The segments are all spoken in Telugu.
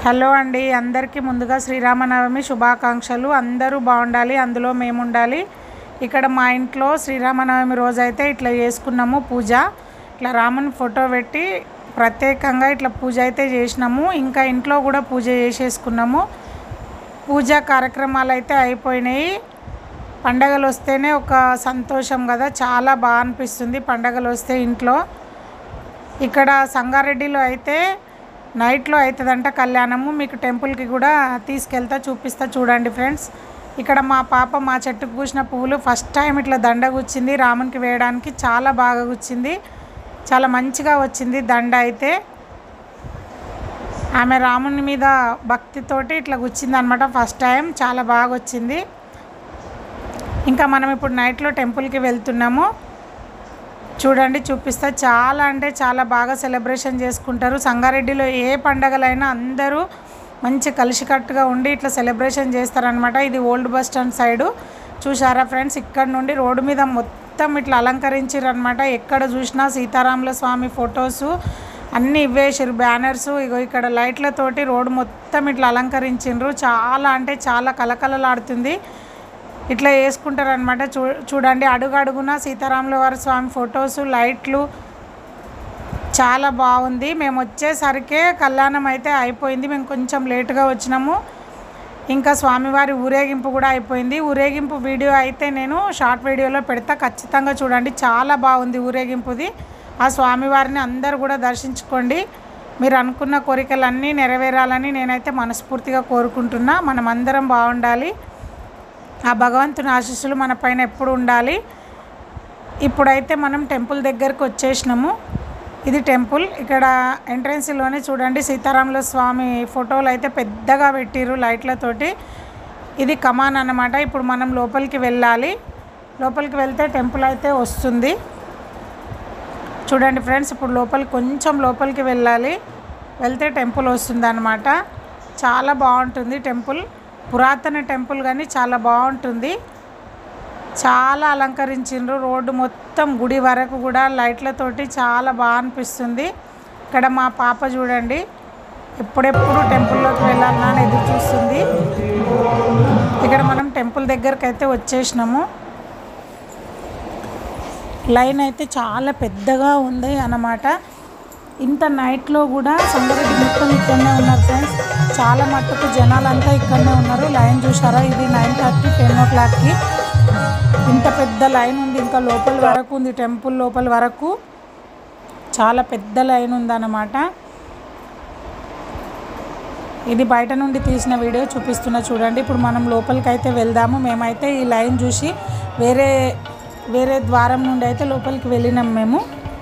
హలో అండి అందరికీ ముందుగా శ్రీరామనవమి శుభాకాంక్షలు అందరూ బాగుండాలి అందులో మేము ఉండాలి ఇక్కడ మా ఇంట్లో శ్రీరామనవమి రోజు అయితే ఇట్లా చేసుకున్నాము పూజ ఇట్లా రాముని ఫోటో పెట్టి ప్రత్యేకంగా ఇట్లా పూజ అయితే చేసినాము ఇంకా ఇంట్లో కూడా పూజ చేసేసుకున్నాము పూజా కార్యక్రమాలు అయితే అయిపోయినాయి పండగలు వస్తేనే ఒక సంతోషం కదా చాలా బాగా అనిపిస్తుంది పండగలు వస్తే ఇంట్లో ఇక్కడ సంగారెడ్డిలో అయితే నైట్లో అవుతుందంట కళ్యాణము మీకు టెంపుల్కి కూడా తీసుకెళ్తా చూపిస్తా చూడండి ఫ్రెండ్స్ ఇక్కడ మా పాప మా చెట్టుకు పూసిన పువ్వులు ఫస్ట్ టైం ఇట్లా దండ గుచ్చింది రామునికి వేయడానికి చాలా బాగా గుచ్చింది చాలా మంచిగా వచ్చింది దండ అయితే ఆమె రాముని మీద భక్తితోటి ఇట్లా గుచ్చింది అనమాట ఫస్ట్ టైం చాలా బాగా వచ్చింది ఇంకా మనం ఇప్పుడు నైట్లో టెంపుల్కి వెళ్తున్నాము చూడండి చూపిస్తా చాలా అంటే చాలా బాగా సెలబ్రేషన్ చేసుకుంటారు సంగారెడ్డిలో ఏ పండగలైనా అందరూ మంచి కలిసికట్టుగా ఉండి ఇట్లా సెలబ్రేషన్ చేస్తారనమాట ఇది ఓల్డ్ బస్ స్టాండ్ సైడు చూసారా ఫ్రెండ్స్ ఇక్కడ నుండి రోడ్డు మీద మొత్తం ఇట్లా అలంకరించారు అనమాట ఎక్కడ చూసినా సీతారాముల స్వామి ఫొటోసు అన్నీ ఇవ్వేసారు బ్యానర్స్ ఇగో ఇక్కడ లైట్లతోటి రోడ్డు మొత్తం ఇట్లా అలంకరించిండ్రు చాలా అంటే చాలా కలకలలాడుతుంది ఇట్లా వేసుకుంటారనమాట చూ చూడండి అడుగు అడుగున సీతారాముల వారి స్వామి ఫొటోస్ లైట్లు చాలా బాగుంది మేము వచ్చేసరికే కళ్యాణం అయితే అయిపోయింది మేము కొంచెం లేటుగా వచ్చినాము ఇంకా స్వామివారి ఊరేగింపు కూడా అయిపోయింది ఊరేగింపు వీడియో అయితే నేను షార్ట్ వీడియోలో పెడతా ఖచ్చితంగా చూడండి చాలా బాగుంది ఊరేగింపుది ఆ స్వామివారిని అందరు కూడా దర్శించుకోండి మీరు అనుకున్న కోరికలన్నీ నెరవేరాలని నేనైతే మనస్ఫూర్తిగా కోరుకుంటున్నా మనం అందరం బాగుండాలి ఆ భగవంతుని ఆశీస్సులు మన పైన ఎప్పుడు ఉండాలి ఇప్పుడైతే మనం టెంపుల్ దగ్గరకు వచ్చేసినాము ఇది టెంపుల్ ఇక్కడ ఎంట్రన్స్లోనే చూడండి సీతారాముల స్వామి ఫోటోలు అయితే పెద్దగా పెట్టిర్రు లైట్లతోటి ఇది కమాన్ అన్నమాట ఇప్పుడు మనం లోపలికి వెళ్ళాలి లోపలికి వెళ్తే టెంపుల్ అయితే వస్తుంది చూడండి ఫ్రెండ్స్ ఇప్పుడు లోపలికి కొంచెం లోపలికి వెళ్ళాలి వెళ్తే టెంపుల్ వస్తుంది అనమాట చాలా బాగుంటుంది టెంపుల్ పురాతన టెంపుల్ కానీ చాలా బాగుంటుంది చాలా అలంకరించిండ్రు రోడ్డు మొత్తం గుడి వరకు కూడా లైట్లతోటి చాలా బాగా అనిపిస్తుంది ఇక్కడ మా పాప చూడండి ఎప్పుడెప్పుడు టెంపుల్లోకి వెళ్ళాలన్నా అని ఎదురు చూస్తుంది ఇక్కడ మనం టెంపుల్ దగ్గరికి అయితే వచ్చేసినాము లైన్ అయితే చాలా పెద్దగా ఉంది అన్నమాట ఇంత నైట్లో కూడా సంగారెడ్డి మొత్తం ఇక్కడనే ఉన్నారు ఫ్రెండ్స్ చాలా మట్టుకు జనాలంతా ఇక్కడనే ఉన్నారు లైన్ చూసారా ఇది నైన్ థర్టీ టెన్ ఓ క్లాక్కి ఇంత పెద్ద లైన్ ఉంది ఇంకా లోపల వరకు ఉంది టెంపుల్ లోపల వరకు చాలా పెద్ద లైన్ ఉందన్నమాట ఇది బయట నుండి తీసిన వీడియో చూపిస్తున్నా చూడండి ఇప్పుడు మనం లోపలికి అయితే వెళ్దాము మేమైతే ఈ లైన్ చూసి వేరే వేరే ద్వారం నుండి అయితే లోపలికి వెళ్ళినాం మేము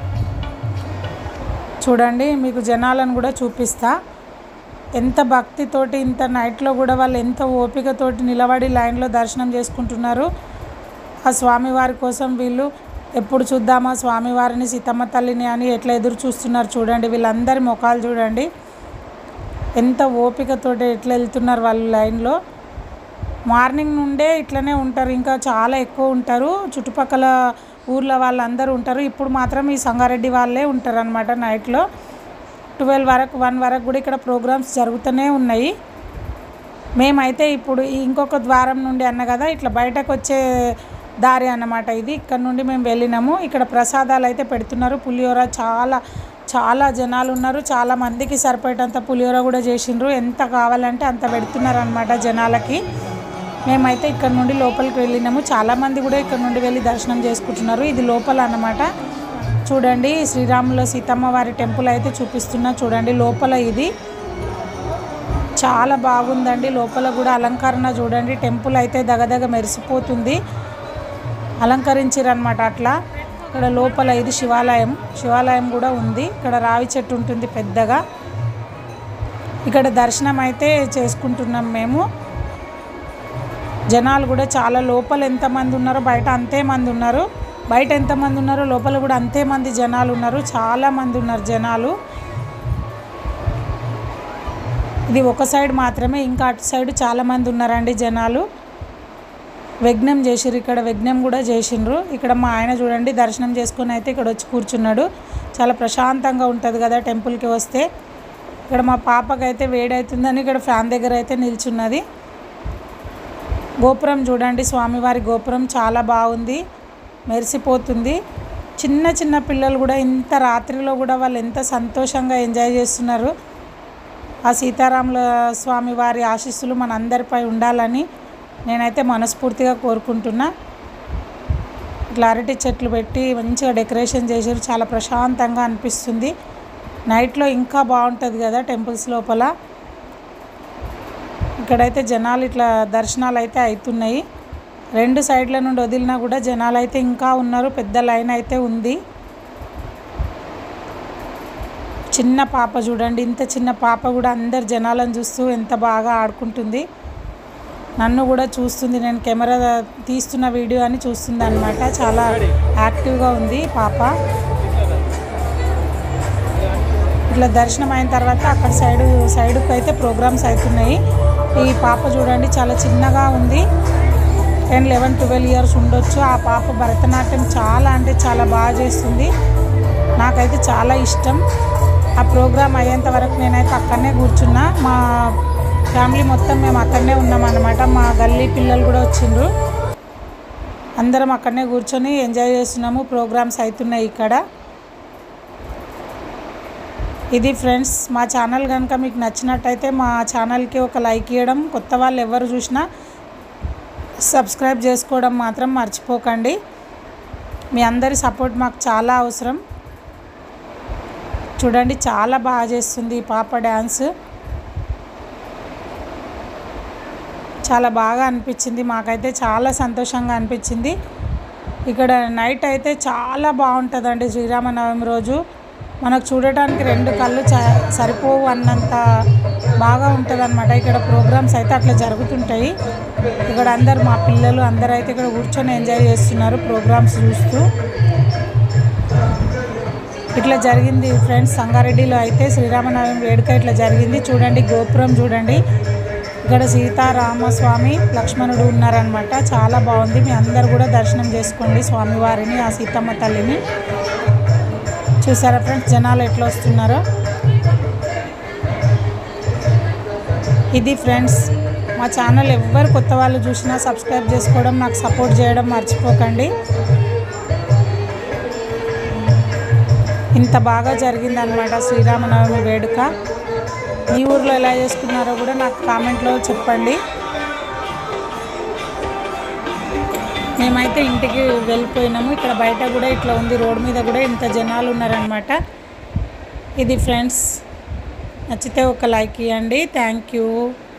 చూడండి మీకు జనాలను కూడా చూపిస్తా ఎంత భక్తితోటి ఇంత నైట్లో కూడా వాళ్ళు ఎంత ఓపికతోటి నిలబడి లైన్లో దర్శనం చేసుకుంటున్నారు ఆ స్వామివారి కోసం వీళ్ళు ఎప్పుడు చూద్దామా స్వామివారిని సీతమ్మ తల్లిని అని ఎట్లా ఎదురు చూస్తున్నారు చూడండి వీళ్ళందరి ముఖాలు చూడండి ఎంత ఓపికతోటి ఎట్లా వెళ్తున్నారు వాళ్ళు లైన్లో మార్నింగ్ నుండే ఇట్లనే ఉంటారు ఇంకా చాలా ఎక్కువ ఉంటారు చుట్టుపక్కల ఊర్ల వాళ్ళందరూ ఉంటారు ఇప్పుడు మాత్రం ఈ సంగారెడ్డి వాళ్ళే ఉంటారు అనమాట నైట్లో ట్వెల్వ్ వరకు వన్ వరకు కూడా ఇక్కడ ప్రోగ్రామ్స్ జరుగుతూనే ఉన్నాయి మేమైతే ఇప్పుడు ఈ ఇంకొక ద్వారం నుండి అన్న కదా ఇట్లా బయటకు వచ్చే దారి అన్నమాట ఇది ఇక్కడ నుండి మేము వెళ్ళినాము ఇక్కడ ప్రసాదాలు అయితే పెడుతున్నారు పులిహోర చాలా చాలా జనాలు ఉన్నారు చాలా మందికి సరిపోయేటంత పులిహోర కూడా చేసిండ్రు ఎంత కావాలంటే అంత పెడుతున్నారు అనమాట జనాలకి మేమైతే ఇక్కడ నుండి లోపలికి వెళ్ళినాము చాలామంది కూడా ఇక్కడ నుండి వెళ్ళి దర్శనం చేసుకుంటున్నారు ఇది లోపల అన్నమాట చూడండి శ్రీరాముల సీతమ్మ వారి టెంపుల్ అయితే చూపిస్తున్నా చూడండి లోపల ఇది చాలా బాగుందండి లోపల కూడా అలంకరణ చూడండి టెంపుల్ అయితే దగదగ మెరిసిపోతుంది అలంకరించారనమాట అట్లా ఇక్కడ లోపల ఇది శివాలయం శివాలయం కూడా ఉంది ఇక్కడ రావి చెట్టు ఉంటుంది పెద్దగా ఇక్కడ దర్శనం అయితే చేసుకుంటున్నాం మేము జనాలు కూడా చాలా లోపల ఎంతమంది ఉన్నారో బయట అంతే మంది ఉన్నారు బయట ఎంతమంది ఉన్నారో లోపల కూడా అంతే మంది జనాలు ఉన్నారు చాలా మంది ఉన్నారు జనాలు ఇది ఒక సైడ్ మాత్రమే ఇంకా అటు సైడ్ చాలా మంది ఉన్నారండి జనాలు యజ్ఞం చేసిర్రు ఇక్కడ యజ్ఞం కూడా చేసిండ్రు ఇక్కడ మా ఆయన చూడండి దర్శనం చేసుకొని అయితే ఇక్కడ వచ్చి కూర్చున్నాడు చాలా ప్రశాంతంగా ఉంటుంది కదా టెంపుల్కి వస్తే ఇక్కడ మా పాపకైతే వేడవుతుందని ఇక్కడ ఫ్యాన్ దగ్గర అయితే నిల్చున్నది గోపురం చూడండి స్వామివారి గోపురం చాలా బాగుంది మెరిసిపోతుంది చిన్న చిన్న పిల్లలు కూడా ఇంత రాత్రిలో కూడా వాళ్ళు ఎంత సంతోషంగా ఎంజాయ్ చేస్తున్నారు ఆ సీతారాముల స్వామి వారి ఆశీస్సులు మన అందరిపై ఉండాలని నేనైతే మనస్ఫూర్తిగా కోరుకుంటున్నా ఇట్లా అరటి చెట్లు పెట్టి మంచిగా డెకరేషన్ చేసారు చాలా ప్రశాంతంగా అనిపిస్తుంది నైట్లో ఇంకా బాగుంటుంది కదా టెంపుల్స్ లోపల ఇక్కడైతే జనాలు ఇట్లా దర్శనాలు అయితే అవుతున్నాయి రెండు సైడ్ల నుండి వదిలినా కూడా జనాలు అయితే ఇంకా ఉన్నారు పెద్ద లైన్ అయితే ఉంది చిన్న పాప చూడండి ఇంత చిన్న పాప కూడా అందరు జనాలను చూస్తూ ఎంత బాగా ఆడుకుంటుంది నన్ను కూడా చూస్తుంది నేను కెమెరా తీస్తున్న వీడియో అని చూస్తుంది అనమాట చాలా యాక్టివ్గా ఉంది పాప ఇట్లా దర్శనం అయిన తర్వాత అక్కడ సైడ్ సైడ్కి అయితే ప్రోగ్రామ్స్ అవుతున్నాయి ఈ పాప చూడండి చాలా చిన్నగా ఉంది టెన్ లెవెన్ ట్వెల్వ్ ఇయర్స్ ఉండొచ్చు ఆ పాప భరతనాట్యం చాలా అంటే చాలా బాగా చేస్తుంది నాకైతే చాలా ఇష్టం ఆ ప్రోగ్రామ్ అయ్యేంత వరకు నేనైతే అక్కడనే కూర్చున్నా మా ఫ్యామిలీ మొత్తం మేము అక్కడనే ఉన్నాం అన్నమాట మా గల్లీ పిల్లలు కూడా వచ్చిండ్రు అందరం అక్కడనే కూర్చొని ఎంజాయ్ చేస్తున్నాము ప్రోగ్రామ్స్ అవుతున్నాయి ఇక్కడ ఇది ఫ్రెండ్స్ మా ఛానల్ కనుక మీకు నచ్చినట్టయితే మా ఛానల్కి ఒక లైక్ ఇవ్వడం కొత్త వాళ్ళు ఎవరు చూసినా సబ్స్క్రైబ్ చేసుకోవడం మాత్రం మర్చిపోకండి మీ అందరి సపోర్ట్ మాకు చాలా అవసరం చూడండి చాలా బాగా చేస్తుంది ఈ పాప డ్యాన్స్ చాలా బాగా అనిపించింది మాకైతే చాలా సంతోషంగా అనిపించింది ఇక్కడ నైట్ అయితే చాలా బాగుంటుందండి శ్రీరామనవమి రోజు మనకు చూడటానికి రెండు కళ్ళు చ సరిపోవు అన్నంత బాగా ఉంటుంది అనమాట ఇక్కడ ప్రోగ్రామ్స్ అయితే అట్లా జరుగుతుంటాయి ఇక్కడ అందరు మా పిల్లలు అందరూ అయితే ఇక్కడ కూర్చొని ఎంజాయ్ చేస్తున్నారు ప్రోగ్రామ్స్ చూస్తూ ఇట్లా జరిగింది ఫ్రెండ్స్ సంగారెడ్డిలో అయితే శ్రీరామనవమి వేడుక ఇట్లా జరిగింది చూడండి గోపురం చూడండి ఇక్కడ సీతారామస్వామి లక్ష్మణుడు ఉన్నారనమాట చాలా బాగుంది మీ అందరు కూడా దర్శనం చేసుకోండి స్వామివారిని ఆ సీతమ్మ తల్లిని చూసారా ఫ్రెండ్స్ జనాలు ఎట్లా వస్తున్నారో ఇది ఫ్రెండ్స్ మా ఛానల్ ఎవ్వరు కొత్త వాళ్ళు చూసినా సబ్స్క్రైబ్ చేసుకోవడం నాకు సపోర్ట్ చేయడం మర్చిపోకండి ఇంత బాగా జరిగిందనమాట శ్రీరామనవమి వేడుక మీ ఊర్లో ఎలా చేసుకున్నారో కూడా నాకు కామెంట్లో చెప్పండి మేమైతే ఇంటికి వెళ్ళిపోయినాము ఇక్కడ బయట కూడా ఇట్లా ఉంది రోడ్ మీద కూడా ఇంత జనాలు ఉన్నారనమాట ఇది ఫ్రెండ్స్ నచ్చితే ఒక లైక్ ఇవ్వండి థ్యాంక్ యూ